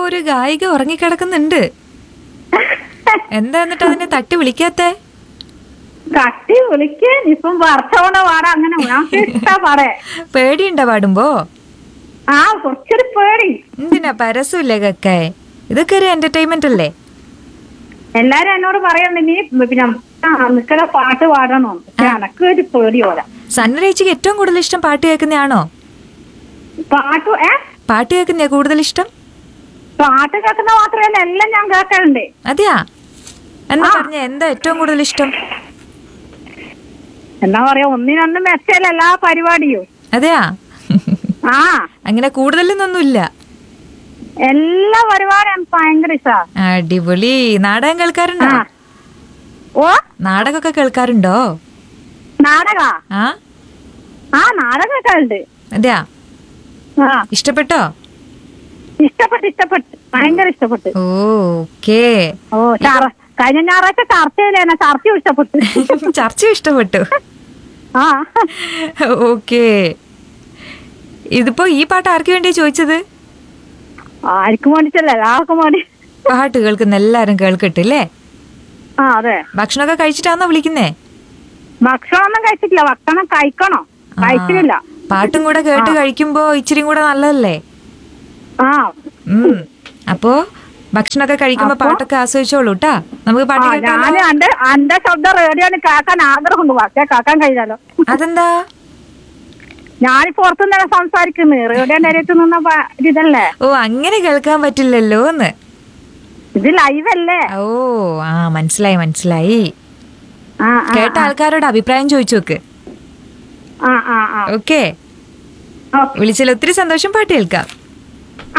ഒരു ഗായിക ഉറങ്ങിക്കിടക്കുന്നുണ്ട് എന്താ എന്നിട്ട് അതിനെ തട്ടി വിളിക്കാത്തേ തട്ടി വിളിക്കാൻ ഇപ്പം വർഷവണ പാടാ അങ്ങനെ ഞങ്ങൾക്ക് ഇഷ്ടാ പാടേ പേടിയുണ്ടോ പാടുമ്പോ ആ കുറച്ചൊരു പേടി എന്തിനാ പരസ്യമില്ലേ കക്കേ ഇതൊക്കെ ഒരു എന്റർടൈൻമെന്റ് അല്ലേ എല്ലാരും എന്നോട് പറയണ്ട് നീ പിന്നെ ആ നിക്കടെ പാട്ട് പാടണോ പക്ഷെ എനക്ക് ഒരു പേടി പോലെ സണ്ണരേച്ചിക്ക് ഏറ്റവും കൂടുതൽ ഇഷ്ടം പാട്ട് കേൾക്കുന്നതാണോ പാട്ട് ഏ പാട്ട് കേൾക്കുന്നതാ കൂടുതൽ ഇഷ്ടം പാട്ട് കേൾക്കുന്ന മാത്രമല്ല എല്ലാം ഞാൻ കേൾക്കലുണ്ട് അതെയാ എന്നാ പറഞ്ഞ എന്താ ഏറ്റവും കൂടുതൽ ഇഷ്ടം എന്നാ പറയാ ഒന്നിനൊന്നും മെച്ചല്ല എല്ലാ പരിപാടിയും അതെയാ ആ അങ്ങനെ കൂടുതലൊന്നൊന്നുമില്ല എല്ലാ പരിപാടിയും എനിക്ക് ഭയങ്കര ഇഷ്ടാ അടിപൊളി നാടകം കേൾക്കാറുണ്ടോ ആ. ഓ നാടകമൊക്കെ കേൾക്കാറുണ്ടോ നാടക ആ ആ നാടകം കേൾക്കലുണ്ട് അതെയാ ആ ഇഷ്ടപ്പെട്ടോ ഇഷ്ടപ്പെട്ട് ഇഷ്ടപ്പെട്ട് ഭയങ്കര ഇഷ്ടപ്പെട്ട് ഓക്കേ ഓ ചാറ കഴിഞ്ഞ ഞായറാഴ്ച ചർച്ചയിലേനെ ചർച്ച ഇഷ്ടപ്പെട്ടു ചർച്ച ഇഷ്ടപ്പെട്ടു ആ ഓക്കേ ഇതിപ്പോ ഈ പാട്ട് ആർക്ക് വേണ്ടി ചോദിച്ചത് ആർക്കും വേണ്ടിട്ടല്ല എല്ലാവർക്കും വേണ്ടി പാട്ട് കേൾക്കുന്ന എല്ലാരും കേൾക്കട്ടില്ലേ ആ അതെ ഭക്ഷണമൊക്കെ കഴിച്ചിട്ടാണോ വിളിക്കുന്നേ ഭക്ഷണമൊന്നും കഴിച്ചിട്ടില്ല ഭക്ഷണം കഴിക്കണോ കഴിച്ചിട്ടില്ല പാട്ടും കൂടെ കേട്ട് കഴിക്കുമ്പോ ഇച്ചിരി കൂടെ നല്ലതല്ലേ ആ ഉം അപ്പോ ഭക്ഷണമൊക്കെ കഴിക്കുമ്പോ പാട്ടൊക്കെ ആസ്വദിച്ചോളൂ ട്ടാ നമുക്ക് ആ പാട്ട് കേൾക്കാം ഞാന് എന്റെ എന്റെ ശബ്ദം റേഡിയോന് കേൾക്കാൻ ആഗ്രഹമുണ്ട് പക്ഷേ കേൾക്കാൻ കഴിയാലോ അതെന്താ ഞാൻ പുറത്തുനിന്ന് സംസാരിക്കുന്നു റേഡിയോന്റെ അരിയത്ത് നിന്ന പ- ഇതല്ലേ ഓ അങ്ങനെ കേൾക്കാൻ പറ്റില്ലല്ലോ എന്ന് ഇത് ലൈവ് അല്ലേ ഓ ആ മനസ്സിലായി മനസ്സിലായി ആ ആ, കേട്ട ആൾക്കാരോട് അഭിപ്രായം ചോദിച്ചു നോക്ക് ആ ആ ആ ഓക്കേ ഓക്കെ വിളിച്ചതിൽ ഒത്തിരി സന്തോഷം പാട്ട് കേൾക്കാം